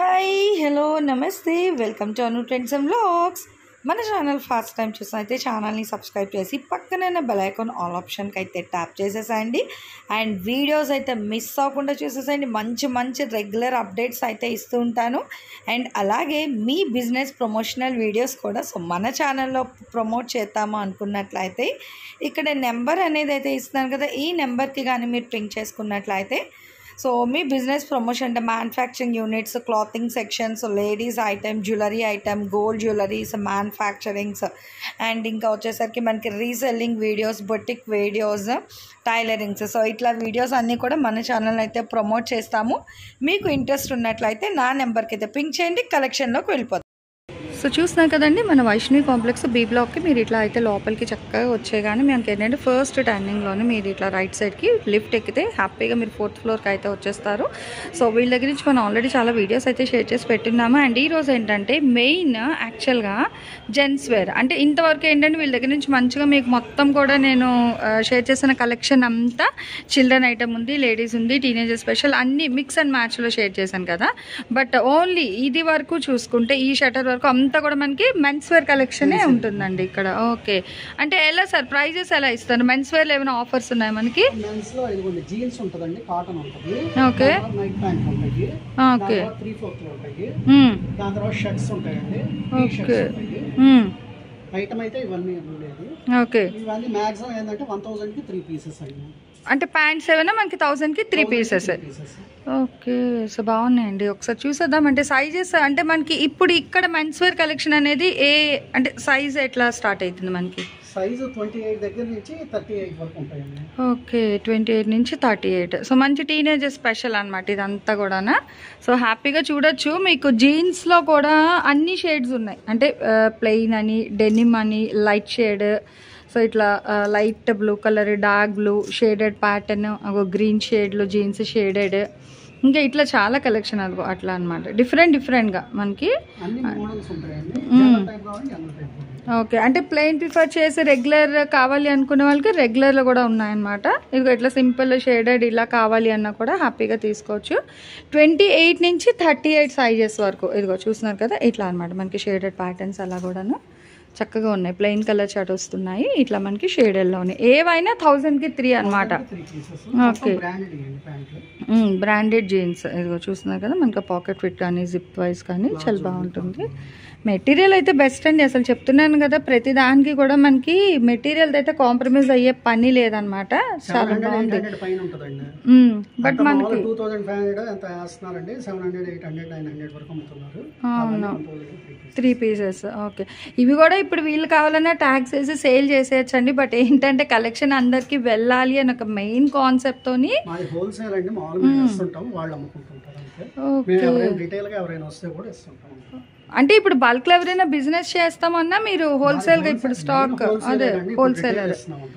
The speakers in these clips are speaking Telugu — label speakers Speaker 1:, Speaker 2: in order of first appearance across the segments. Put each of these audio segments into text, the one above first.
Speaker 1: హాయ్ హలో నమస్తే welcome to Anu trends and vlogs మన ఛానల్ ఫస్ట్ టైం చూసిన అయితే ఛానల్ని సబ్స్క్రైబ్ చేసి పక్కనే బెల్ ఐకాన్ ఆల్ ఆప్షన్కి అయితే ట్యాప్ చేసేసేయండి అండ్ వీడియోస్ అయితే మిస్ అవ్వకుండా చూసేసేయండి మంచి మంచి రెగ్యులర్ అప్డేట్స్ అయితే ఇస్తూ ఉంటాను అండ్ అలాగే మీ బిజినెస్ ప్రమోషనల్ వీడియోస్ కూడా సో మన ఛానల్లో ప్రమోట్ చేద్దాము అనుకున్నట్లయితే ఇక్కడ నెంబర్ అనేది అయితే ఇస్తున్నాను కదా ఈ నెంబర్కి కానీ మీరు పింక్ చేసుకున్నట్లయితే సో మీ బిజినెస్ ప్రమోషన్ అంటే manufacturing units clothing sections ladies item jewellery item gold jewelleries manufacturings and ఇంకా వచ్చేసరికి మనకి reselling videos boutique videos tailorings so ఇట్లా వీడియోస్ అన్నీ కూడా మన ఛానల్ అయితే ప్రమోట్ చేస్తాము మీకు ఇంట్రెస్ట్ ఉన్నట్లయితే నా నెంబర్కి అయితే పింక్ చేయండి కలెక్షన్లోకి వెళ్ళిపోతాం సో చూస్తున్నారు కదండి మన వైష్ణవి కాంప్లెక్స్ బీ బ్లాక్కి మీరు ఇట్లా అయితే లోపలికి చక్కగా వచ్చే కానీ మనకి ఏంటంటే ఫస్ట్ టర్నింగ్లోనే మీరు ఇట్లా రైట్ సైడ్కి లిఫ్ట్ ఎక్కితే హ్యాపీగా మీరు ఫోర్త్ ఫ్లోర్కి అయితే వచ్చేస్తారు సో వీళ్ళ దగ్గర నుంచి మనం ఆల్రెడీ చాలా వీడియోస్ అయితే షేర్ చేసి పెట్టున్నాము అండ్ ఈ రోజు ఏంటంటే మెయిన్ యాక్చువల్గా జెంట్స్ వేర్ అంటే ఇంతవరకు ఏంటంటే వీళ్ళ దగ్గర నుంచి మంచిగా మీకు మొత్తం కూడా నేను షేర్ చేసిన కలెక్షన్ అంతా చిల్డ్రన్ ఐటమ్ ఉంది లేడీస్ ఉంది టీనేజర్ స్పెషల్ అన్ని మిక్స్ అండ్ మ్యాచ్లో షేర్ చేశాను కదా బట్ ఓన్లీ ఇది వరకు చూసుకుంటే ఈ షటర్ వరకు అంతా కూడా మనకి మెన్స్ వేర్ కలెక్షనే ఉంటుందండి ఇక్కడ ఓకే అంటే ఎలా సార్ ప్రైజెస్ ఎలా ఇస్తారు మెన్స్ వేర్లో ఏమైనా ఆఫర్స్ ఉన్నాయి మనకి
Speaker 2: మెన్స్ లో ఇదిగోండి జీన్స్ ఉంటదండి కాటన్ ఉంటది
Speaker 1: ఓకే
Speaker 2: నైట్ ప్యాంట్ ఉంటాయి
Speaker 1: ఓకే
Speaker 2: త్రీ ఫోర్త్ ఉంటాయి
Speaker 1: మ్మ్.
Speaker 2: దాని తర్వాత షర్ట్స్ ఉంటాయండి
Speaker 1: ఓకే.
Speaker 2: ఉంటాయి
Speaker 1: మ్మ్.
Speaker 2: ఐటమ్ అయితే ఇవన్నీ ఉండేది
Speaker 1: ఓకే
Speaker 2: ఇవన్నీ మాక్సిమం ఏంటంటే వన్ థౌసండ్ కి త్రీ పీసెస్ అండి
Speaker 1: అంటే ప్యాంట్స్ ఏమైనా మనకి థౌజండ్కి three pieces
Speaker 2: pieces
Speaker 1: okay so బాగున్నాయండి ఒకసారి చూసేద్దాం అంటే సైజెస్ అంటే మనకి ఇప్పుడు ఇక్కడ మెన్స్ వేర్ కలెక్షన్ అనేది ఏ అంటే సైజ్ ఎట్లా స్టార్ట్ అవుతుంది మనకి
Speaker 2: సైజు ట్వంటీ ఎయిట్ దగ్గర నుంచి థర్టీ ఎయిట్ వరకు ఉంటాయండి
Speaker 1: ఓకే ట్వంటీ ఎయిట్ నుంచి థర్టీ ఎయిట్ సో మంచి టీనేజర్ స్పెషల్ అనమాట ఇదంతా కూడా సో హ్యాపీగా చూడొచ్చు మీకు జీన్స్లో కూడా అన్ని షేడ్స్ ఉన్నాయి అంటే ప్లెయిన్ అని డెనిమ్ అని లైట్ షేడ్ సో ఇట్లా light blue colour dark blue shaded pattern ఒక గ్రీన్ షేడ్లో జీన్స్ షేడెడ్ ఇంకా ఇట్లా చాలా కలెక్షన్ అదిగో అట్లా అనమాట డిఫరెంట్ డిఫరెంట్గా మనకి
Speaker 2: అన్ని మోడల్స్ ఉంటాయండి జనరల్ టైప్ కావాలి జనరల్ టైప్ కావాలి
Speaker 1: ఓకే అంటే ప్లెయిన్ ప్రిఫర్ చేసి రెగ్యులర్ కావాలి అనుకునే వాళ్ళకి రెగ్యులర్లో కూడా ఉన్నాయన్నమాట ఇదిగో ఇట్లా సింపుల్ షేడెడ్ ఇలా కావాలి అన్నా కూడా హ్యాపీగా తీసుకోవచ్చు ట్వంటీ ఎయిట్ నుంచి థర్టీ ఎయిట్ సైజెస్ వరకు ఇదిగో చూస్తున్నారు కదా ఇట్లా అనమాట మనకి షేడెడ్ ప్యాటర్న్స్ అలా కూడాను చక్కగా ఉన్నాయి ప్లెయిన్ కలర్ చాట్ వస్తున్నాయి ఇట్లా మనకి షేడెడ్లో ఉన్నాయి ఏవైనా థౌజండ్కి త్రీ అనమాట
Speaker 2: త్రీ పీసెస్
Speaker 1: ఓకే.
Speaker 2: బ్రాండెడ్ ఇవ్వండి ప్యాంట్లు
Speaker 1: బ్రాండెడ్ జీన్స్ ఇదిగో చూస్తున్నారు కదా మనకి పాకెట్ ఫిట్ కానీ జిప్ వైజ్ కానీ చాలా బాగుంటుంది మెటీరియల్ అయితే బెస్ట్ అండి అసలు చెప్తున్నాను కదా ప్రతి దానికి కూడా మనకి మెటీరియల్ అయితే కాంప్రమైజ్ అయ్యే పని లేదనమాట చాలా
Speaker 2: సెవెన్ హండ్రెడ్ ఎయిట్
Speaker 1: బాగుంది
Speaker 2: హండ్రెడ్ పైన ఉంటుందండి
Speaker 1: బట్ మనకి
Speaker 2: టూ థౌసండ్ ఫైవ్ హండ్రెడ్ ఎంత వేస్తున్నారండి seven hundred eight hundred nine hundred వరకు అమ్ముతున్నారు
Speaker 1: అవును.
Speaker 2: అవన్నీ 1,000 కి three pieces.
Speaker 1: Three pieces okay ఇవి కూడా ఇప్పుడు వీళ్ళు కావాలన్నా ట్యాక్స్ వేసి సేల్ చేసేయచ్చండి బట్ ఏంటంటే కలెక్షన్ అందరికి వెళ్ళాలి అని ఒక మెయిన్ కాన్సెప్ట్తోని
Speaker 2: మాది హోల్సేల్ అండి మామూలుగా మేము ఇస్తుంటాం వాళ్ళు అమ్ముకుంటుంటారు అంతే
Speaker 1: ఓకే
Speaker 2: మేము ఎవరైనా రిటైల్ గా ఎవరైనా వస్తే కూడా ఇస్తుంటాం
Speaker 1: అంటే ఇప్పుడు బల్క్ లో ఎవరైనా బిజినెస్ చేస్తామన్నా మీరు హోల్సేల్ గా ఇప్పుడు స్టాక్ అదే హోల్సేలర్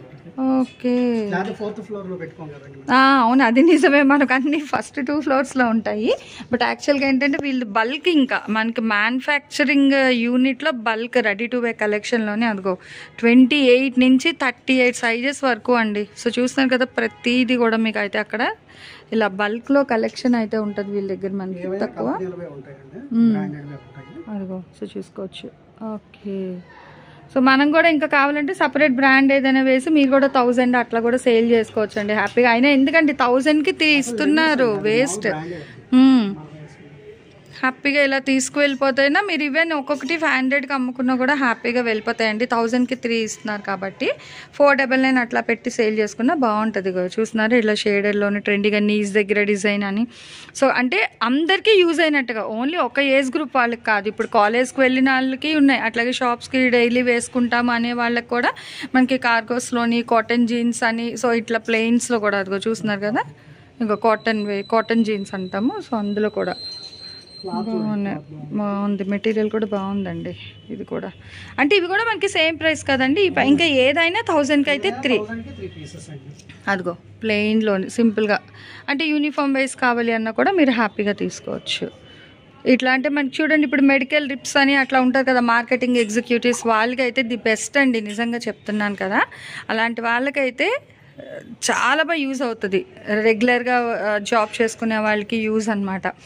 Speaker 1: ఓకే
Speaker 2: లేకపోతే ఫోర్త్ ఫ్లోర్ లో పెట్టుకోం కదండి
Speaker 1: ఆ, అవును అది నిజమే మనకు అన్ని ఫస్ట్ టూ ఫ్లోర్స్లో ఉంటాయి బట్ యాక్చువల్గా ఏంటంటే వీళ్ళు బల్క్ ఇంకా మనకి మ్యానుఫ్యాక్చరింగ్ యూనిట్లో బల్క్ రెడీ టు వే కలెక్షన్లోనే అదిగో ట్వంటీ ఎయిట్ నుంచి థర్టీ ఎయిట్ సైజెస్ వరకు అండి సో చూస్తున్నారు కదా ప్రతిదీ కూడా మీకు అయితే అక్కడ ఇలా బల్క్లో కలెక్షన్ అయితే ఉంటుంది వీళ్ళ దగ్గర మనకి
Speaker 2: ఏవైనా
Speaker 1: తక్కువ
Speaker 2: కంపెనీలవే ఉంటాయండి బ్రాండెడ్ ఉంటాయి
Speaker 1: అదిగో సో చూసుకోవచ్చు ఓకే సో మనం కూడా ఇంకా కావాలంటే సపరేట్ బ్రాండ్ ఏదైనా వేసి మీరు కూడా థౌజండ్ అట్లా కూడా సేల్ చేసుకోవచ్చు అండి హ్యాపీగా అయినా ఎందుకంటే థౌజండ్కి తీస్తున్నారు వేస్ట్
Speaker 2: బ్రాండెడ్
Speaker 1: హ్యాపీగా ఇలా తీసుకువెళ్ళిపోతేనా మీరు ఈవెన్ ఒక్కొక్కటి ఫైవ్ హండ్రెడ్కి అమ్ముకున్నా కూడా హ్యాపీగా వెళ్ళిపోతాయండి థౌజండ్కి త్రీ ఇస్తున్నారు కాబట్టి ఫోర్ డబల్ నైన్ అట్లా పెట్టి సేల్ చేసుకున్నా బాగుంటుంది ఇగో చూస్తున్నారు ఇలా షేడెడ్లోని ట్రెండీగా నీస్ దగ్గర డిజైన్ అని సో అంటే అందరికీ యూజ్ అయినట్టుగా ఓన్లీ ఒక ఏజ్ గ్రూప్ వాళ్ళకి కాదు ఇప్పుడు కాలేజ్కి వెళ్ళిన వాళ్ళకి ఉన్నాయి అట్లాగే షాప్స్కి డైలీ వేసుకుంటాము అనే వాళ్ళకి కూడా మనకి కార్గోస్లోని కాటన్ జీన్స్ అని సో ఇట్లా ప్లెయిన్స్లో కూడా అదిగో చూస్తున్నారు కదా ఇంకా కాటన్ వే కాటన్ జీన్స్ అంటాము సో అందులో కూడా బాగున్నాయి బాగుంది మెటీరియల్ కూడా బాగుందండి ఇది కూడా అంటే ఇవి కూడా మనకి సేమ్ ప్రైస్ కదండి ఇప్ప- ఇంకా ఏదైనా థౌజండ్కి అయితే త్రీ
Speaker 2: థౌసండ్ కి త్రీ పీసెస్ అండి
Speaker 1: అదిగో ప్లెయిన్లోని సింపుల్గా అంటే యూనిఫామ్ వైస్ కావాలి అన్నా కూడా మీరు హ్యాపీగా తీసుకోవచ్చు ఇట్లా అంటే మనకి చూడండి ఇప్పుడు మెడికల్ రిప్స్ అని అట్లా ఉంటారు కదా మార్కెటింగ్ ఎగ్జిక్యూటివ్స్ వాళ్ళకి అయితే ది బెస్ట్ అండి నిజంగా చెప్తున్నాను కదా అలాంటి వాళ్ళకైతే ఆ, చాలా బాగా యూజ్ అవుతుంది రెగ్యులర్గా జాబ్ చేసుకునే వాళ్ళకి యూజ్ అనమాట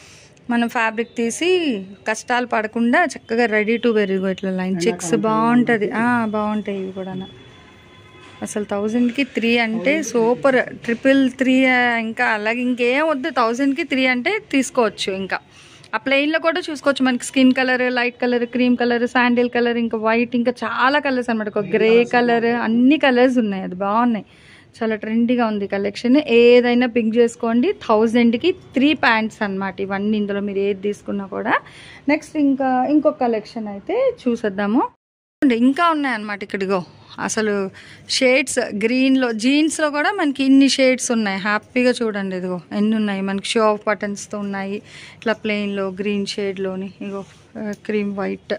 Speaker 1: మనం ఫ్యాబ్రిక్ తీసి కష్టాలు పడకుండా చక్కగా రెడీ టు వెరీ ఇట్లా లైన్ చెక్స్ బాగుంటుంది ఆ, బాగుంటాయి ఇవి కూడా అసలు థౌజండ్కి త్రీ అంటే సూపర్ ట్రిపుల్ త్రీ ఇంకా అలాగే ఇంకేం వద్దు థౌజండ్కి త్రీ అంటే తీసుకోవచ్చు ఇంకా ఆ ప్లెయిన్లో కూడా చూసుకోవచ్చు మనకి skin colour light colour cream colour sandal colour ఇంకా వైట్ ఇంకా చాలా కలర్స్ అనమాట ఒక గ్రే కలర్ అన్ని కలర్స్ ఉన్నాయి అది బాగున్నాయి చాలా ట్రెండీగా ఉంది కలెక్షన్ ఏదైనా పిక్ చేసుకోండి థౌజండ్కి త్రీ ప్యాంట్స్ అన్నమాట ఇవన్నీ ఇందులో మీరు ఏది తీసుకున్నా కూడా నెక్స్ట్ ఇంకా ఇంకొక కలెక్షన్ అయితే చూసేద్దాము ఉండే, ఇంకా ఉన్నాయన్నమాట ఇక్కడిగో అసలు షేడ్స్ గ్రీన్లో జీన్స్లో కూడా మనకి ఇన్ని షేడ్స్ ఉన్నాయి హ్యాపీగా చూడండి ఇదిగో ఎన్ని ఉన్నాయి మనకి షో ఆఫ్ బటన్స్తో ఉన్నాయి ఇట్లా ప్లెయిన్లో గ్రీన్ షేడ్లోని ఇగో క్రీమ్ వైట్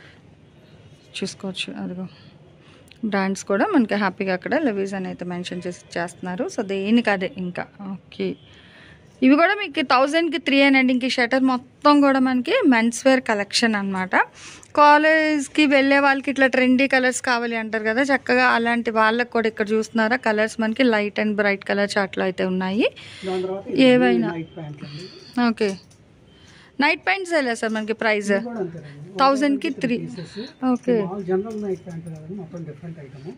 Speaker 1: చూసుకోవచ్చు అదిగో బ్రాండ్స్ కూడా మనకి హ్యాపీగా అక్కడ లెవీస్ అని అయితే మెన్షన్ చేసి చేస్తున్నారు సో దేనికి అదే ఇంకా ఓకే ఇవి కూడా మీకు థౌజండ్కి త్రీ అండ్ ఇంక షటర్ మొత్తం కూడా మనకి మెన్స్ వేర్ కలెక్షన్ అనమాట కాలేజ్కి వెళ్ళే వాళ్ళకి ఇట్లా ట్రెండీ కలర్స్ కావాలి అంటారు కదా చక్కగా అలాంటి వాళ్ళకి కూడా ఇక్కడ చూస్తున్నారా కలర్స్ మనకి లైట్ అండ్ బ్రైట్ కలర్స్ అట్లా అయితే ఉన్నాయి
Speaker 2: దాని తర్వాత
Speaker 1: ఏవైనా.
Speaker 2: నైట్ ప్యాంట్ అండి
Speaker 1: ఓకే నైట్ ప్యాంట్స్ వెళ్ళా సార్ మనకి ప్రైస్
Speaker 2: ఇది కూడా అంతేనండి
Speaker 1: థౌజండ్కి త్రీ ఓకే
Speaker 2: మామూలు జనరల్ నైట్ ప్యాంట్ కదండి మొత్తం డిఫరెంట్ ఐటమ్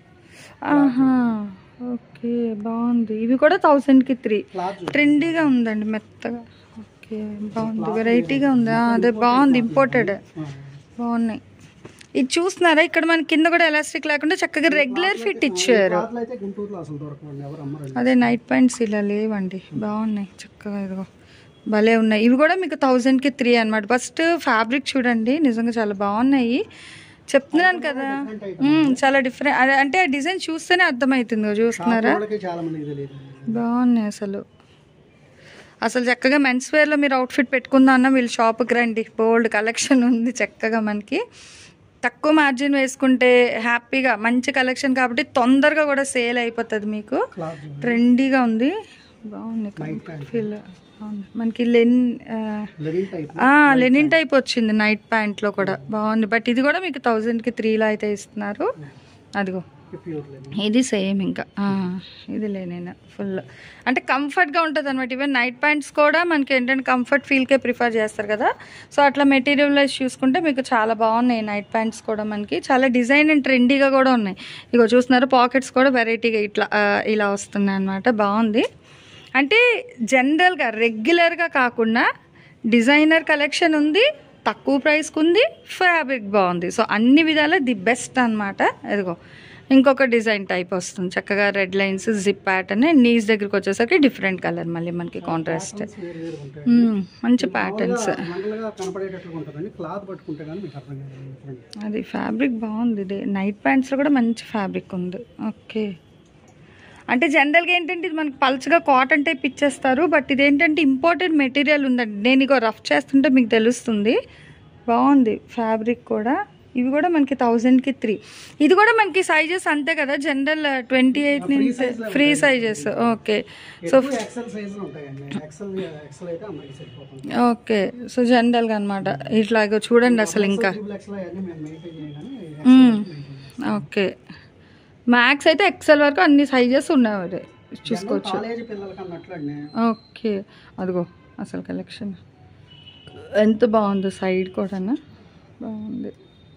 Speaker 1: ఆహా ఓకే బాగుంది ఇవి కూడా థౌజండ్కి త్రీ
Speaker 2: క్లాత్
Speaker 1: ట్రెండీగా ఉందండి మెత్తగా ఓకే బాగుంది వెరైటీగా ఉంది ఆ, అదే బాగుంది ఇంపోర్టెడ్ బాగున్నాయి ఇది చూస్తున్నారా ఇక్కడ మన కింద కూడా ఎలాస్టిక్ లేకుండా చక్కగా రెగ్యులర్ ఫిట్ ఇచ్చారు
Speaker 2: క్లాత్లు అయితే గుంటూరులో అసలు దొరకవండి ఎవరు అమ్మరండి
Speaker 1: అదే నైట్ ప్యాంట్స్ ఇలా లేవండి బాగున్నాయి చక్కగా ఇదిగో భలే ఉన్నాయి ఇవి కూడా మీకు థౌజండ్కి త్రీ అనమాట ఫస్ట్ ఫ్యాబ్రిక్ చూడండి నిజంగా చాలా బాగున్నాయి చెప్తున్నాను కదా మ్మ్, చాలా డిఫరెంట్ అదే అంటే ఆ డిజైన్ చూస్తేనే అర్థమవుతుంది చూస్తున్నారా
Speaker 2: వాళ్ళకి చాలా మందికి తెలియదు
Speaker 1: బాగున్నాయి అసలు అసలు చక్కగా మెన్స్ వేర్లో మీరు అవుట్ఫిట్ పెట్టుకుందా అన్న వీళ్ళు షాప్కి రండి బోల్డ్ కలెక్షన్ ఉంది చక్కగా మనకి తక్కువ మార్జిన్ వేసుకుంటే హ్యాపీగా మంచి కలెక్షన్ కాబట్టి తొందరగా కూడా సేల్ అయిపోతుంది మీకు
Speaker 2: క్లాత్
Speaker 1: ట్రెండీగా ఉంది బాగుంది
Speaker 2: Night pant.
Speaker 1: ఫీల్ బాగుంది మనకి లెన్
Speaker 2: లెనిన్ టైప్
Speaker 1: లెనిన్ టైప్ వచ్చింది నైట్ ప్యాంట్లో కూడా బాగుంది బట్ ఇది కూడా మీకు థౌజండ్కి త్రీలో అయితే ఇస్తున్నారు అదిగో
Speaker 2: ప్యూర్ లెనిన్
Speaker 1: ఇది సేమ్ ఇంకా ఆ, ఇది లేనేనా ఫుల్ అంటే కంఫర్ట్గా ఉంటుంది అనమాట ఈవెన్ నైట్ ప్యాంట్స్ కూడా మనకి ఏంటంటే కంఫర్ట్ ఫీల్కే ప్రిఫర్ చేస్తారు కదా సో అట్లా మెటీరియల్ వైజ్ చూసుకుంటే మీకు చాలా బాగున్నాయి నైట్ ప్యాంట్స్ కూడా మనకి చాలా డిజైన్ అండ్ ట్రెండీగా కూడా ఉన్నాయి ఇగో చూస్తున్నారు పాకెట్స్ కూడా వెరైటీగా ఇట్లా ఆ, ఇలా వస్తున్నాయి అనమాట బాగుంది అంటే జనరల్గా రెగ్యులర్గా కాకుండా డిజైనర్ కలెక్షన్ ఉంది తక్కువ ప్రైస్కి ఉంది ఫ్యాబ్రిక్ బాగుంది సో అన్ని విధాల ది బెస్ట్ అనమాట ఇదిగో ఇంకొక డిజైన్ టైప్ వస్తుంది చక్కగా red lines zip pattern nice దగ్గరికి వచ్చేసరికి డిఫరెంట్ కలర్ మళ్ళీ మనకి కాంట్రాస్ట్
Speaker 2: వేరు వేరు ఉంటాయి
Speaker 1: మంచి ప్యాటర్న్స్
Speaker 2: మండలుగా కనపడేటట్లుగా ఉంటుందండి క్లాత్ పట్టుకుంటే కానీ మీకు అర్థం కాదు డిఫరెంట్
Speaker 1: అది ఫ్యాబ్రిక్ బాగుంది ఇది నైట్ ప్యాంట్స్లో కూడా మంచి ఫ్యాబ్రిక్ ఉంది ఓకే అంటే జనరల్గా ఏంటంటే ఇది మనకి పల్చగా కాటన్ టైప్ ఇచ్చేస్తారు బట్ ఇదేంటంటే ఇంపార్టెంట్ మెటీరియల్ ఉందండి నేను ఇగో రఫ్ చేస్తుంటే మీకు తెలుస్తుంది బాగుంది ఫ్యాబ్రిక్ కూడా ఇవి కూడా మనకి థౌజండ్కి త్రీ ఇది కూడా మనకి సైజెస్ అంతే కదా జనరల్ ట్వంటీ ఎయిట్ నుంచి ఫ్రీ సైజెస్ ఓకే సో
Speaker 2: ఎక్కువ ఎక్సెల్ సైజ్ ఉంటాయండి ఎక్సెల్ ఎక్సెల్ అయితే అమ్మాయికి సరిపోతుంది
Speaker 1: ఓకే సో జనరల్గా అనమాట ఇట్లాగో చూడండి అసలు ఇంకా
Speaker 2: ట్రిపుల్ ఎక్సెల్ అవన్నీ మేము మెయింటైన్ చేయగానే
Speaker 1: మ్మ్. ఓకే మ్యాక్స్ అయితే ఎక్సెల్ వరకు అన్ని సైజెస్ ఉన్నాయి మరి చూసుకోవచ్చు
Speaker 2: కాలేజ్ పిల్లలకి అన్నట్లు అండి
Speaker 1: ఓకే అదిగో అసలు కలెక్షన్ ఎంత బాగుందో సైడ్ కూడా బాగుంది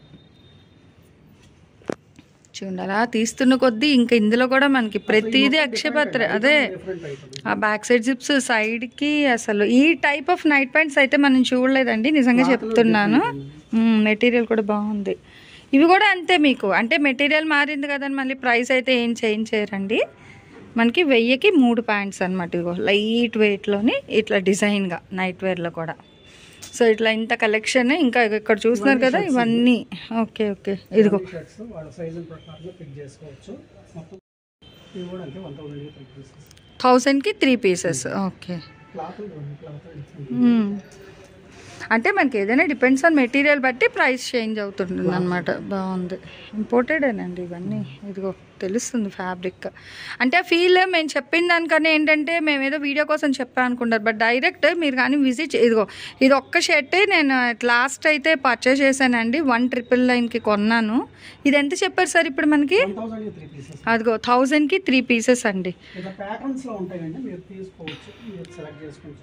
Speaker 1: చూడండి అలా తీస్తున్న కొద్దీ ఇంకా ఇందులో కూడా మనకి ప్రతిదీ అక్షయపత్ర అదే
Speaker 2: డిఫరెంట్ అయిపోతుంది
Speaker 1: ఆ బ్యాక్ సైడ్ జిప్స్ సైడ్ కి అసలు ఈ టైప్ ఆఫ్ నైట్ ప్యాంట్స్ అయితే మనం చూడలేదండి నిజంగా చెప్తున్నాను మెటీరియల్ కూడా బాగుంది ఇవి కూడా అంతే మీకు అంటే మెటీరియల్ మారింది కదని మళ్ళీ ప్రైస్ అయితే ఏం చేంజ్ చేయరండి మనకి వెయ్యికి మూడు ప్యాంట్స్ అనమాట ఇగో లైట్ వెయిట్లోని ఇట్లా డిజైన్గా నైట్ వేర్లో కూడా సో ఇట్లా ఇంత కలెక్షన్ ఇంకా ఇక్కడ చూస్తున్నారు కదా ఇవన్నీ ఓకే ఓకే ఇదిగో
Speaker 2: షర్ట్స్ వాళ్ళ సైజుల ప్రకారంగా పిక్ చేసుకోవచ్చు మొత్తం ఇవి కూడా అంతే వన్ థౌసండ్ త్రీ పీసెస్
Speaker 1: థౌజండ్కి three pieces okay
Speaker 2: cloth cloth different
Speaker 1: మ్మ్. అంటే మనకి ఏదైనా డిపెండ్స్ ఆన్ మెటీరియల్ బట్టి ప్రైస్ చేంజ్ అవుతుంది అనమాట బాగుంది ఇంపోర్టెడేనండి ఇవన్నీ ఇదిగో తెలుస్తుంది ఫ్యాబ్రిక్ అంటే ఆ ఫీల్ మేము చెప్పిన దానికన్నా ఏంటంటే మేము ఏదో వీడియో కోసం చెప్పాను అనుకుంటారు బట్ డైరెక్ట్ మీరు కానీ విజిట్ ఇదిగో ఇది ఒక్క షర్టే నేను లాస్ట్ అయితే పర్చేస్ చేశానండి వన్ ట్రిపుల్ నైన్కి కొన్నాను ఇది ఎంత చెప్పారు సార్ ఇప్పుడు మనకి
Speaker 2: వన్ థౌసండ్ త్రీ పీసెస్
Speaker 1: అదిగో థౌజండ్కి త్రీ పీసెస్ అండి
Speaker 2: ఇలా ప్యాటర్న్స్ లో ఉంటాయండి మీరు తీసుకోవచ్చు మీరు సెలెక్ట్ చేసుకొని చూసుకోవచ్చు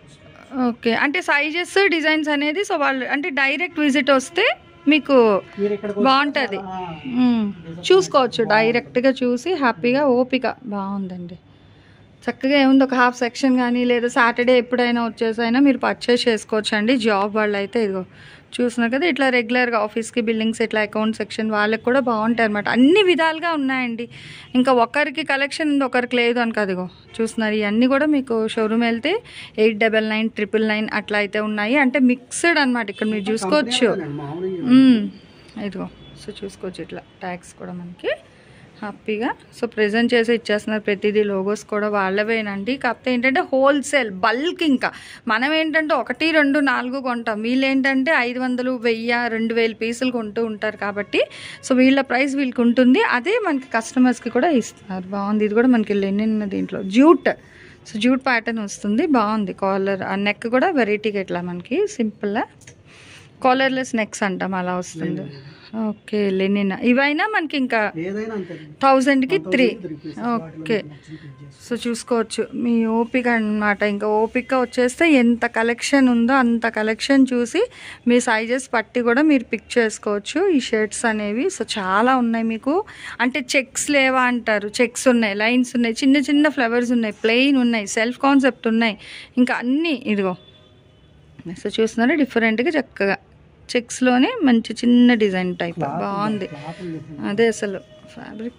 Speaker 1: ఓకే అంటే సైజెస్ డిజైన్స్ అనేది సో వాళ్ళు అంటే డైరెక్ట్ విజిట్ వస్తే మీకు
Speaker 2: మీరు ఇక్కడికి
Speaker 1: బాగుంటుంది మ్మ్. చూసుకోవచ్చు డైరెక్ట్గా చూసి హ్యాపీగా ఓపిక బాగుందండి చక్కగా ఏముంది ఒక హాఫ్ సెక్షన్ కానీ లేదా సాటర్డే ఎప్పుడైనా వచ్చేసైనా మీరు పర్చేస్ చేసుకోవచ్చు అండి జాబ్ వాళ్ళు అయితే ఇదిగో చూస్తున్నారు కదా ఇట్లా రెగ్యులర్గా ఆఫీస్కి బిల్డింగ్స్ ఇట్లా అకౌంట్ సెక్షన్ వాళ్ళకి కూడా బాగుంటాయి అనమాట అన్ని విధాలుగా ఉన్నాయండి ఇంకా ఒకరికి కలెక్షన్ ఉంది ఒకరికి లేదు అని కదిగో చూస్తున్నారు ఇవన్నీ కూడా మీకు షోరూమ్ వెళ్తే eight double nine triple nine అట్లా అయితే ఉన్నాయి అంటే మిక్స్డ్ అనమాట ఇక్కడ మీరు చూసుకోవచ్చు
Speaker 2: మామూలుగా
Speaker 1: మ్మ్. ఇదిగో సో చూసుకోవచ్చు ఇట్లా ట్యాక్స్ కూడా మనకి హ్యాపీగా సో ప్రజెంట్ చేసి ఇచ్చేస్తున్నారు ప్రతిదీ లోగోస్ కూడా వాళ్ళవేనండి కాకపోతే ఏంటంటే హోల్సేల్ బల్క్ ఇంకా మనం ఏంటంటే ఒకటి రెండు నాలుగు కొంటాం వీళ్ళు ఏంటంటే ఐదు వందలు వెయ్యి రెండు వేల పీసులు కొంటూ ఉంటారు కాబట్టి సో వీళ్ళ ప్రైస్ వీళ్ళకి ఉంటుంది అదే మనకి కస్టమర్స్కి కూడా ఇస్తున్నారు బాగుంది ఇది కూడా మనకి లెనిన్ దీంట్లో జూట్ సో జూట్ ప్యాటర్న్ వస్తుంది బాగుంది కాలర్ ఆ నెక్ కూడా వెరైటీగా ఇట్లా మనకి సింపుల్ కాలర్లెస్ నెక్స్ అంటాం అలా వస్తుంది ఓకే లెనిన్ ఇవైనా మనకి ఇంకా
Speaker 2: ఏదైనా అంతే
Speaker 1: థౌజండ్కి త్రీ
Speaker 2: three pieces
Speaker 1: ఓకే
Speaker 2: వాటిలో నచ్చిన pick చేసుకో.
Speaker 1: సో చూసుకోవచ్చు మీ ఓపిక అన్నమాట ఇంకా ఓపిక వచ్చేస్తే ఎంత కలెక్షన్ ఉందో అంత కలెక్షన్ చూసి మీ సైజెస్ పట్టి కూడా మీరు పిక్ చేసుకోవచ్చు ఈ షర్ట్స్ అనేవి సో చాలా ఉన్నాయి మీకు అంటే చెక్స్ లేవా అంటారు చెక్స్ ఉన్నాయి లైన్స్ ఉన్నాయి చిన్న చిన్న ఫ్లవర్స్ ఉన్నాయి ప్లెయిన్ ఉన్నాయి సెల్ఫ్ కాన్సెప్ట్ ఉన్నాయి ఇంకా అన్నీ ఇదిగో సో చూస్తున్నారా డిఫరెంట్గా చక్కగా చెక్స్లోనే మంచి చిన్న డిజైన్ టైప్
Speaker 2: Cloth
Speaker 1: బాగుంది
Speaker 2: cloth ఉంది different.
Speaker 1: అదే అసలు ఫ్యాబ్రిక్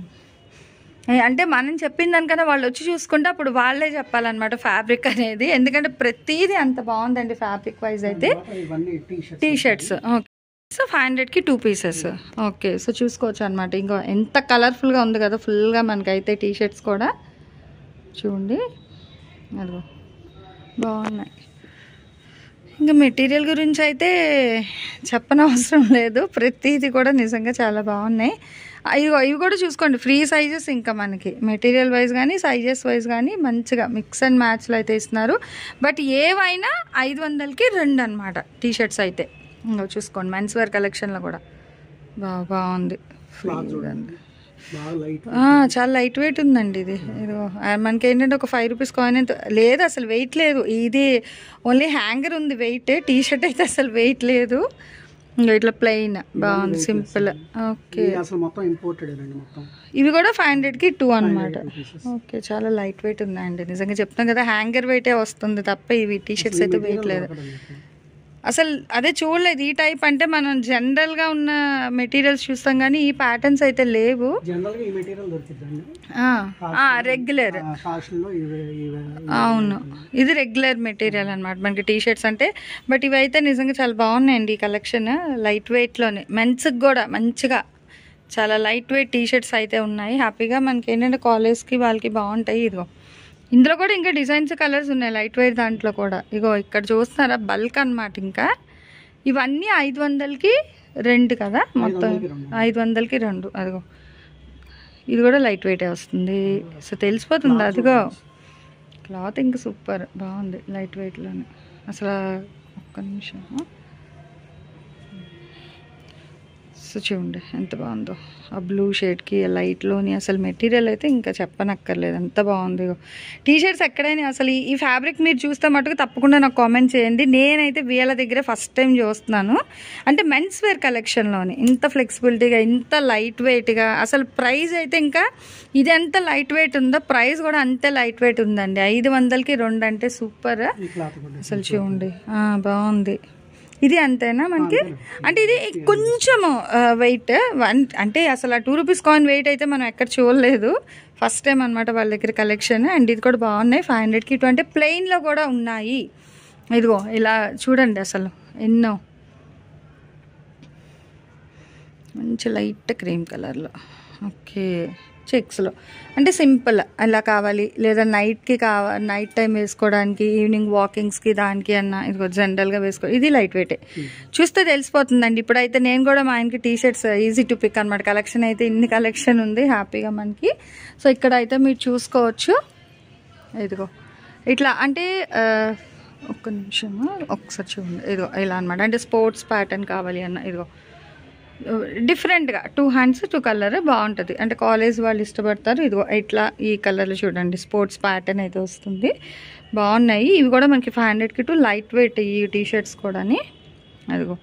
Speaker 1: అంటే మనం చెప్పిన దానికన్నా వాళ్ళు వచ్చి చూసుకుంటే అప్పుడు వాళ్ళే చెప్పాలన్నమాట ఫ్యాబ్రిక్ అనేది ఎందుకంటే ప్రతిదీ అంత బాగుందండి ఫ్యాబ్రిక్ వైజ్ అయితే
Speaker 2: తర్వాత ఇవన్నీ T shirts
Speaker 1: T shirts okay so five హండ్రెడ్కి టూ పీసెస్ ఓకే సో చూసుకోవచ్చు అనమాట ఇంకా ఎంత కలర్ఫుల్గా ఉంది కదా ఫుల్గా మనకైతే టీ షర్ట్స్ కూడా చూడండి అదిగో బాగున్నాయి ఇంకా మెటీరియల్ గురించి అయితే చెప్పనవసరం లేదు ప్రతిదీ కూడా నిజంగా చాలా బాగున్నాయి ఇవి ఇవి కూడా చూసుకోండి ఫ్రీ సైజెస్ ఇంకా మనకి మెటీరియల్ వైజ్ కానీ సైజెస్ వైజ్ కానీ మంచిగా మిక్స్ అండ్ మ్యాచ్లో అయితే ఇస్తున్నారు బట్ ఏవైనా ఐదు వందలకి రెండు అనమాట టీ షర్ట్స్ అయితే ఇంకా చూసుకోండి మెన్స్ వేర్ కలెక్షన్లో కూడా బాగా బాగుంది
Speaker 2: Cloth చూడండి. బాగా లైట్
Speaker 1: ఆ, చాలా లైట్ వెయిట్ ఉందండి ఇది ఇదిగో ఆ, మనకి ఏంటంటే ఒక ఫైవ్ రూపీస్ కాయిన్ ఎంత లేదు అసలు వెయిట్ లేదు ఇది ఓన్లీ హ్యాంగర్ ఉంది వెయిట్ టీ షర్ట్ అయితే అసలు వెయిట్ లేదు ఇంకా ఇట్లా ప్లెయిన్ బాగుంది సింపుల్ ఓకే
Speaker 2: అసలు మొత్తం ఇంపోర్టెడ్ అండి మొత్తం
Speaker 1: ఇవి కూడా ఫైవ్ హండ్రెడ్కి టూ అనమాట
Speaker 2: two pieces.
Speaker 1: ఓకే చాలా లైట్ వెయిట్ ఉందండి నిజంగా చెప్తాం కదా హ్యాంగర్ వెయిటే వస్తుంది తప్ప ఇవి టీ షర్ట్స్ అయితే వెయిట్ లేదు అసలు అదే చూడలేదు ఈ టైప్ అంటే మనం జనరల్గా ఉన్న మెటీరియల్స్ చూస్తాం కానీ ఈ ప్యాటర్న్స్ అయితే లేవు
Speaker 2: జనరల్ గా ఈ మెటీరియల్ దొరుకుతుందండి
Speaker 1: రెగ్యులర్
Speaker 2: కాస్ట్ లో ఇవి ఇవి
Speaker 1: అవును ఇది రెగ్యులర్ మెటీరియల్ అనమాట మనకి టీ షర్ట్స్ అంటే బట్ ఇవైతే నిజంగా చాలా బాగున్నాయండి ఈ కలెక్షన్ లైట్ వెయిట్లోనే మెన్స్కి కూడా మంచిగా చాలా లైట్ వెయిట్ టీ షర్ట్స్ అయితే ఉన్నాయి హ్యాపీగా మనకి ఏంటంటే కాలేజ్కి వాళ్ళకి బాగుంటాయి ఇదిగో ఇందులో కూడా ఇంకా డిజైన్స్ కలర్స్ ఉన్నాయి లైట్ వెయిట్ దాంట్లో కూడా ఇగో ఇక్కడ చూస్తున్నారా బల్క్ అన్నమాట ఇంకా ఇవన్నీ ఐదు వందలకి రెండు కదా మొత్తం
Speaker 2: వందలకి రెండు.
Speaker 1: ఐదు వందలకి రెండు అదిగో ఇది కూడా లైట్ వెయిటే వస్తుంది సో తెలిసిపోతుంది అదిగో క్లాత్ ఇంకా సూపర్ బాగుంది లైట్ వెయిట్లోనే అసలు ఒక్క నిమిషం సో చూడండి ఎంత బాగుందో ఆ బ్లూ షేడ్కి ఆ లైట్లోని అసలు మెటీరియల్ అయితే ఇంకా చెప్పనక్కర్లేదు ఎంత బాగుంది టీ షర్ట్స్ ఎక్కడైనా అసలు ఈ- ఈ ఫ్యాబ్రిక్ మీరు చూస్తే మటుకు తప్పకుండా నాకు కామెంట్ చేయండి నేనైతే వీళ్ళ దగ్గర ఫస్ట్ టైం చూస్తున్నాను అంటే మెన్స్ వేర్ కలెక్షన్లోని ఇంత ఫ్లెక్సిబిలిటీగా ఇంత లైట్ వెయిట్గా అసలు ప్రైస్ అయితే ఇంకా ఇది ఎంత లైట్ వెయిట్ ఉందో ప్రైస్ కూడా అంతే లైట్ వెయిట్ ఉందండి ఐదు వందలకి రెండు అంటే సూపర్
Speaker 2: ఈ క్లాత్ కూడా
Speaker 1: అసలు చూడండి ఆ, బాగుంది ఇది అంతేనా మనకి అంటే ఇది కొంచెం వెయిట్ అంటే అసలు ఆ టూ రూపీస్ కాయిన్ వెయిట్ అయితే మనం ఎక్కడ చూడలేదు ఫస్ట్ టైం అనమాట వాళ్ళ దగ్గర కలెక్షన్ అండ్ ఇది కూడా బాగున్నాయి ఫైవ్ హండ్రెడ్కి ఇటు అంటే ప్లెయిన్లో కూడా ఉన్నాయి ఇదిగో ఇలా చూడండి అసలు ఎన్నో మంచి లైట్ క్రీమ్ కలర్లో ఓకే చెక్స్లో అంటే సింపుల్ అలా కావాలి లేదా నైట్కి కావ నైట్ టైం వేసుకోవడానికి ఈవినింగ్ వాకింగ్స్కి దానికి అన్న ఇదిగో జనరల్గా వేసుకో ఇది లైట్ వెయిటే చూస్తే తెలిసిపోతుందండి ఇప్పుడైతే నేను కూడా మా ఆయనకి T shirts easy to pick అనమాట కలెక్షన్ అయితే ఇన్ని కలెక్షన్ ఉంది హ్యాపీగా మనకి సో ఇక్కడ అయితే మీరు చూసుకోవచ్చు ఇదిగో ఇట్లా అంటే ఆ, ఒక్క నిమిషము ఒకసారి చూడండి ఇదిగో ఇలా అనమాట అంటే స్పోర్ట్స్ ప్యాటర్న్ కావాలి అన్న ఇదిగో డిఫరెంట్గా టూ హ్యాండ్స్ టూ కలర్ బాగుంటుంది అంటే కాలేజ్ వాళ్ళు ఇష్టపడతారు ఇదిగో ఇట్లా ఈ కలర్లో చూడండి స్పోర్ట్స్ ప్యాటర్న్ అయితే వస్తుంది బాగున్నాయి ఇవి కూడా మనకి ఫైవ్ హండ్రెడ్కి టూ లైట్ వెయిట్ ఈ టీ షర్ట్స్ కూడాని అదిగో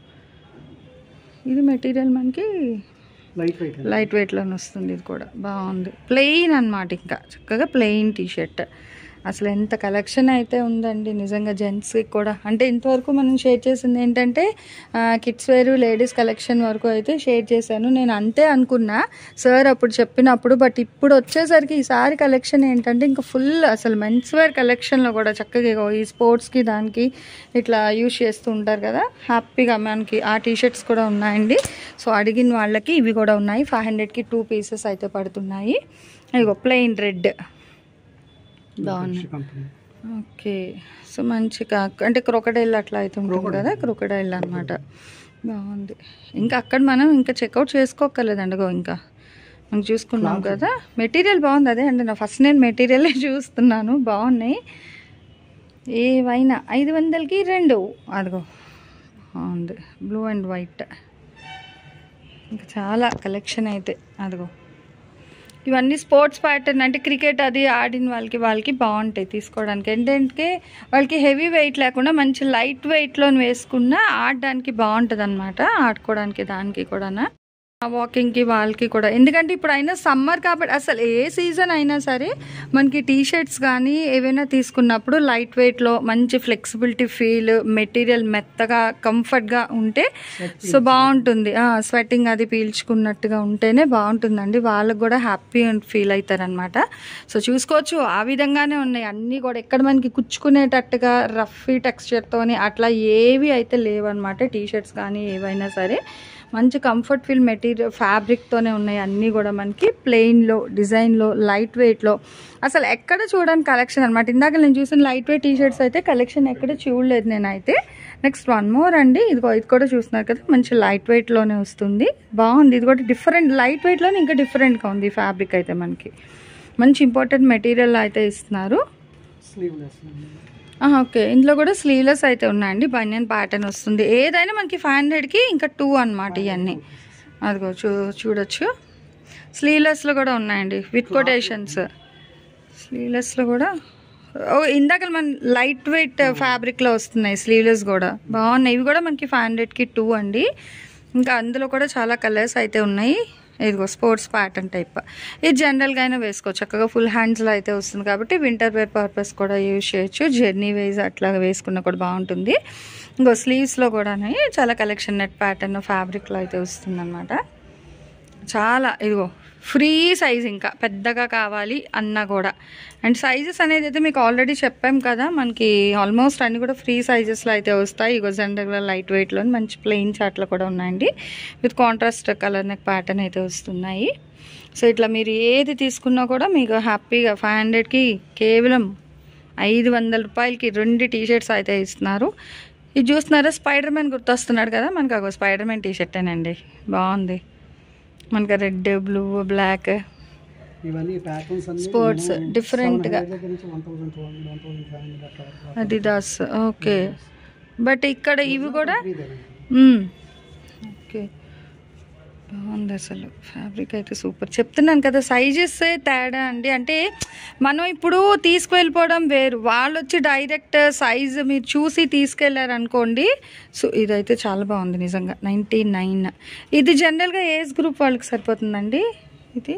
Speaker 1: ఇది మెటీరియల్ మనకి
Speaker 2: లైట్ వెయిట్
Speaker 1: లైట్ వెయిట్లోనే వస్తుంది ఇది కూడా బాగుంది ప్లెయిన్ అన్నమాట ఇంకా చక్కగా ప్లెయిన్ టీ షర్ట్ అసలు ఎంత కలెక్షన్ అయితే ఉందండి నిజంగా జెంట్స్కి కూడా అంటే ఇంతవరకు మనం షేర్ చేసింది ఏంటంటే కిడ్స్ వేర్ లేడీస్ కలెక్షన్ వరకు అయితే షేర్ చేశాను నేను అంతే అనుకున్నా సార్ అప్పుడు చెప్పినప్పుడు బట్ ఇప్పుడు వచ్చేసరికి ఈసారి కలెక్షన్ ఏంటంటే ఇంకా ఫుల్ అసలు మెన్స్ వేర్ కలెక్షన్లో కూడా చక్కగా ఇగో ఈ స్పోర్ట్స్కి దానికి ఇట్లా యూజ్ చేస్తూ ఉంటారు కదా హ్యాపీగా మనకి ఆ టీ షర్ట్స్ కూడా ఉన్నాయండి సో అడిగిన వాళ్ళకి ఇవి కూడా ఉన్నాయి ఫైవ్ హండ్రెడ్కి టూ పీసెస్ అయితే పడుతున్నాయి ఇగో ప్లెయిన్ రెడ్ బాగున్నాయి
Speaker 2: కంపెనీ
Speaker 1: ఓకే సో మంచిగా అంటే క్రొకడైల్ అట్లా అయితే ఉంటుంది కదా క్రొకడైల్ అనమాట బాగుంది ఇంకా అక్కడ మనం ఇంకా చెక్అవుట్ చేసుకోక్కర్లేదండి గో ఇంకా మనం చూసుకున్నాం కదా మెటీరియల్ బాగుంది అదే అండి నా ఫస్ట్ నేను మెటీరియలే చూస్తున్నాను బాగున్నాయి ఏవైనా ఐదు వందలకి రెండు అదిగో బాగుంది బ్లూ అండ్ వైట్ ఇంకా చాలా కలెక్షన్ అయితే అదిగో ఇవన్నీ స్పోర్ట్స్ ప్యాటర్న్ అంటే క్రికెట్ అది ఆడిన వాళ్ళకి వాళ్ళకి బాగుంటాయి తీసుకోవడానికి ఏంటంటే వాళ్ళకి హెవీ వెయిట్ లేకుండా మంచి లైట్ వెయిట్లో వేసుకున్న ఆడడానికి బాగుంటుంది అనమాట ఆడుకోవడానికి దానికి కూడా వాకింగ్కి వాళ్ళకి కూడా ఎందుకంటే ఇప్పుడు అయినా సమ్మర్ కాబట్టి అసలు ఏ సీజన్ అయినా సరే మనకి టీ షర్ట్స్ కానీ ఏవైనా తీసుకున్నప్పుడు లైట్ వెయిట్లో మంచి ఫ్లెక్సిబిలిటీ ఫీల్ మెటీరియల్ మెత్తగా కంఫర్ట్గా ఉంటే సో బాగుంటుంది స్వెట్టింగ్ అది పీల్చుకున్నట్టుగా ఉంటేనే బాగుంటుందండి వాళ్ళకి కూడా హ్యాపీ ఫీల్ అవుతారనమాట సో చూసుకోవచ్చు ఆ విధంగానే ఉన్నాయి అన్నీ కూడా ఎక్కడ మనకి కుచ్చుకునేటట్టుగా రఫీ టెక్స్చర్తోని అట్లా ఏవి అయితే లేవన్నమాట టీ షర్ట్స్ కానీ ఏవైనా సరే మంచి కంఫర్ట్ ఫీల్ మెటీరియల్ ఫ్యాబ్రిక్తోనే ఉన్నాయి అన్నీ కూడా మనకి ప్లెయిన్లో డిజైన్లో లైట్ వెయిట్లో అసలు ఎక్కడ చూడడానికి కలెక్షన్ అనమాట ఇందాక నేను చూసిన లైట్ వెయిట్ టీ షర్ట్స్ అయితే కలెక్షన్ ఎక్కడ చూడలేదు నేనైతే నెక్స్ట్ వన్ మోర్ అండి ఇది ఇది కూడా చూస్తున్నారు కదా మంచి లైట్ వెయిట్లోనే వస్తుంది బాగుంది ఇది కూడా డిఫరెంట్ లైట్ వెయిట్లోనే ఇంకా డిఫరెంట్గా ఉంది ఫ్యాబ్రిక్ అయితే మనకి మంచి ఇంపార్టెంట్ మెటీరియల్ అయితే ఇస్తున్నారు
Speaker 2: స్లీవ్లెస్
Speaker 1: ఆహా, ఓకే ఇందులో కూడా స్లీవ్లెస్ అయితే ఉన్నాయండి బనియన్ ప్యాటర్న్ వస్తుంది ఏదైనా మనకి ఫైవ్ హండ్రెడ్కి ఇంకా టూ అనమాట ఇవన్నీ అదిగో చూ చూడొచ్చు స్లీవ్లెస్లో కూడా ఉన్నాయండి విత్ కొటేషన్స్ స్లీవ్లెస్లో కూడా ఓ ఇందాక మన లైట్ వెయిట్ ఫ్యాబ్రిక్లో వస్తున్నాయి స్లీవ్లెస్ కూడా బాగున్నాయి ఇవి కూడా మనకి ఫైవ్ హండ్రెడ్కి టూ అండి ఇంకా అందులో కూడా చాలా కలర్స్ అయితే ఉన్నాయి ఇదిగో స్పోర్ట్స్ ప్యాటర్న్ టైప్ ఇది జనరల్గా అయినా వేసుకోవచ్చు చక్కగా ఫుల్ హ్యాండ్స్లో అయితే వస్తుంది కాబట్టి వింటర్ వేర్ పర్పస్ కూడా యూజ్ చేయొచ్చు జర్నీ వైజ్ అట్లా వేసుకున్నా కూడా బాగుంటుంది ఇంకో స్లీవ్స్లో కూడా చాలా కలెక్షన్ నెట్ ప్యాటర్న్ ఫ్యాబ్రిక్లో అయితే వస్తుంది చాలా ఇదిగో ఫ్రీ సైజ్ ఇంకా పెద్దగా కావాలి అన్నా కూడా అండ్ సైజెస్ అనేది అయితే మీకు ఆల్రెడీ చెప్పాం కదా మనకి ఆల్మోస్ట్ అన్ని కూడా ఫ్రీ సైజెస్లో అయితే వస్తాయి ఇగో జనరల్గా లైట్ వెయిట్లో మంచి ప్లెయిన్ చాట్లు కూడా ఉన్నాయండి with contrast colour neck pattern అయితే వస్తున్నాయి సో ఇట్లా మీరు ఏది తీసుకున్నా కూడా మీకు హ్యాపీగా ఫైవ్ హండ్రెడ్కి కేవలం ఐదు వందల రూపాయలకి రెండు టీ షర్ట్స్ అయితే ఇస్తున్నారు ఇది చూస్తున్నారా స్పైడర్ మ్యాన్ గుర్తొస్తున్నాడు కదా మనకు ఒక స్పైడర్ మ్యాన్ టీ షర్టేనండి బాగుంది మనకి రెడ్ బ్లూ బ్లాక్
Speaker 2: ఇవన్నీ ప్యాటర్న్స్ అన్ని
Speaker 1: Sports,
Speaker 2: minimum
Speaker 1: different గా.
Speaker 2: 700 దగ్గర నుంచి one thousand two hundred one thousand five hundred అట్లా అట్లా.
Speaker 1: అడిదాస్ ఓకే బట్ ఇక్కడ ఇవి కూడా
Speaker 2: ఇదేనండి.
Speaker 1: మ్మ్. ఓకే బాగుంది అసలు ఫ్యాబ్రిక్ అయితే సూపర్ చెప్తున్నాను కదా సైజెస్ తేడా అండి అంటే మనం ఇప్పుడు తీసుకువెళ్ళిపోవడం వేరు వాళ్ళు వచ్చి డైరెక్ట్ సైజ్ మీరు చూసి తీసుకెళ్లారు అనుకోండి సో ఇదైతే చాలా బాగుంది నిజంగా నైంటీ నైన్ ఇది జనరల్గా ఏజ్ గ్రూప్ వాళ్ళకి సరిపోతుందండి ఇది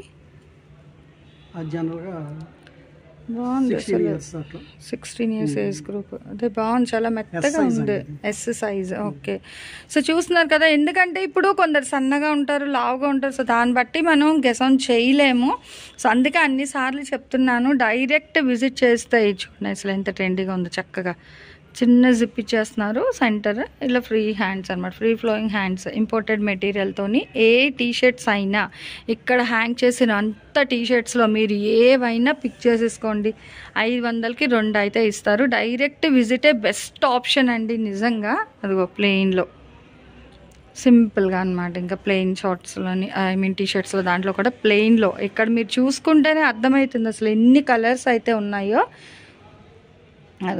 Speaker 2: అది జనరల్గా
Speaker 1: బాగుంది
Speaker 2: సిక్స్టీన్
Speaker 1: అసలు
Speaker 2: ఇయర్స్ అట్లా
Speaker 1: సిక్స్టీన్ ఇయర్స్ ఏజ్ గ్రూప్ అదే బాగుంది చాలా మెత్తగా
Speaker 2: size
Speaker 1: ఉంది
Speaker 2: అండి.
Speaker 1: ఎస్ సైజ్ ఓకే సో చూస్తున్నారు కదా ఎందుకంటే ఇప్పుడు కొందరు సన్నగా ఉంటారు లావుగా ఉంటారు సో దాన్ని బట్టి మనం గెసం చేయలేము సో అందుకే అన్నిసార్లు చెప్తున్నాను డైరెక్ట్ విజిట్ చేస్తే ఇది చూడండి అసలు ఎంత ట్రెండీగా ఉందో చక్కగా చిన్న జిప్ ఇచ్చేస్తున్నారు సెంటర్ ఇలా ఫ్రీ హ్యాండ్స్ అనమాట ఫ్రీ ఫ్లోయింగ్ హ్యాండ్స్ ఇంపోర్టెడ్ మెటీరియల్తోని ఏ టీ షర్ట్స్ అయినా ఇక్కడ హ్యాంగ్ చేసిన అంత టీ షర్ట్స్లో మీరు ఏవైనా పిక్ చేసేసుకోండి ఐదు వందలకి రెండు అయితే ఇస్తారు డైరెక్ట్ విజిటే బెస్ట్ ఆప్షన్ అండి నిజంగా అదిగో ప్లెయిన్లో సింపుల్గా అనమాట ఇంకా ప్లెయిన్ షార్ట్స్లోని ఐ మీన్ టీ షర్ట్స్లో దాంట్లో కూడా ప్లెయిన్లో ఇక్కడ మీరు చూసుకుంటేనే అర్థమవుతుంది అసలు ఎన్ని కలర్స్ అయితే ఉన్నాయో అదిగో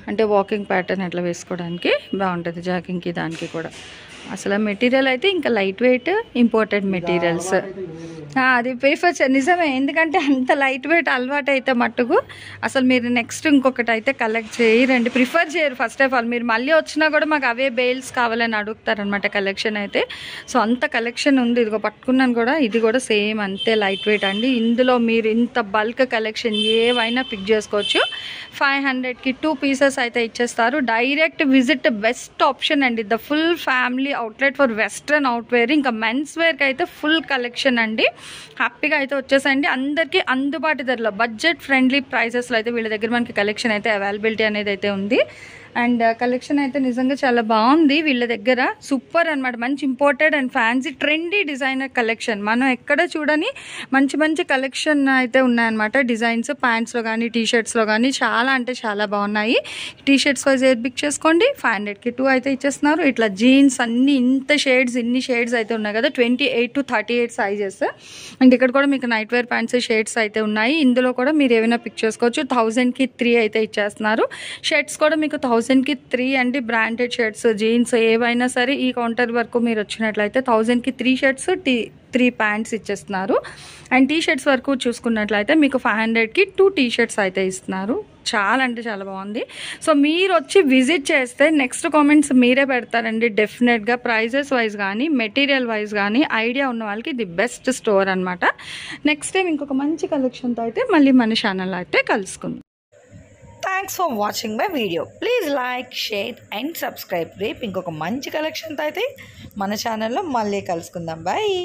Speaker 1: అంటే వాకింగ్ ప్యాటర్న్ అట్లా వేసుకోవడానికి బాగుంటుంది జాకింగ్కి దానికి కూడా అసలు మెటీరియల్ అయితే ఇంకా లైట్ వెయిట్ ఇంపార్టెంట్ మెటీరియల్స్ ఆ, అది ప్రిఫర్ చే నిజమే ఎందుకంటే అంత లైట్ వెయిట్ అలవాటు అయితే మట్టుకు అసలు మీరు నెక్స్ట్ ఇంకొకటి అయితే కలెక్ట్ చేయరండి ప్రిఫర్ చేయరు ఫస్ట్ ఆఫ్ ఆల్ మీరు మళ్ళీ వచ్చినా కూడా మాకు అవే బెయిల్స్ కావాలని అడుగుతారనమాట కలెక్షన్ అయితే సో అంత కలెక్షన్ ఉంది ఇదిగో పట్టుకున్నాను కూడా ఇది కూడా సేమ్ అంతే లైట్ వెయిట్ అండి ఇందులో మీరు ఇంత బల్క్ కలెక్షన్ ఏవైనా పిక్ చేసుకోవచ్చు ఫైవ్ హండ్రెడ్కి టూ పీసెస్ అయితే ఇచ్చేస్తారు డైరెక్ట్ విజిట్ బెస్ట్ ఆప్షన్ అండి the full family outlet for western outwear ఇంకా మెన్స్ వేర్కి అయితే ఫుల్ కలెక్షన్ అండి హ్యాపీగా అయితే వచ్చేసండి అందరికీ అందుబాటు ధరలో బడ్జెట్ ఫ్రెండ్లీ ప్రైసెస్లో అయితే వీళ్ళ దగ్గర మనకి కలెక్షన్ అయితే అవైలబిలిటీ అనేది అయితే ఉంది అండ్ కలెక్షన్ అయితే నిజంగా చాలా బాగుంది వీళ్ళ దగ్గర సూపర్ అన్నమాట మంచి imported and fancy trendy designer collection మనం ఎక్కడ చూడని మంచి మంచి కలెక్షన్ అయితే ఉన్నాయన్నమాట డిజైన్స్ ప్యాంట్స్లో కానీ టీ షర్ట్స్లో కానీ చాలా అంటే చాలా బాగున్నాయి టీ షర్ట్స్ వైజ్ ఏది పిక్ చేసుకోండి ఫైవ్ హండ్రెడ్కి టూ అయితే ఇచ్చేస్తున్నారు ఇట్లా జీన్స్ అన్ని ఇంత షేడ్స్ ఇన్ని షేడ్స్ అయితే ఉన్నాయి కదా twenty eight to thirty eight sizes and ఇక్కడ కూడా మీకు నైట్ వేర్ ప్యాంట్స్ షేడ్స్ అయితే ఉన్నాయి ఇందులో కూడా మీరు ఏమైనా పిక్ చేసుకోవచ్చు థౌజండ్కి త్రీ అయితే ఇచ్చేస్తున్నారు షర్ట్స్ కూడా మీకు థౌజండ్కి త్రీ అండి బ్రాండెడ్ షర్ట్స్ జీన్స్ ఏవైనా సరే ఈ కౌంటర్ వరకు మీరు వచ్చినట్లయితే థౌజండ్కి three shirts T three pants ఇచ్చేస్తున్నారు అండ్ టీ షర్ట్స్ వరకు చూసుకున్నట్లయితే మీకు ఫైవ్ హండ్రెడ్కి టూ టీ షర్ట్స్ అయితే ఇస్తున్నారు చాలా అంటే చాలా బాగుంది సో మీరు వచ్చి విజిట్ చేస్తే నెక్స్ట్ కామెంట్స్ మీరే పెడతారండి డెఫినెట్గా ప్రైజెస్ వైజ్ కానీ మెటీరియల్ వైజ్ కానీ ఐడియా ఉన్న వాళ్ళకి ది బెస్ట్ స్టోర్ అనమాట నెక్స్ట్ టైం ఇంకొక మంచి కలెక్షన్తో అయితే మళ్ళీ మన ఛానల్లో అయితే కలుసుకుందాం thanks for watching my video please like share and subscribe రేపు ఇంకొక మంచి కలెక్షన్తో అయితే మన ఛానల్లో మళ్ళీ కలుసుకుందాం బాయ్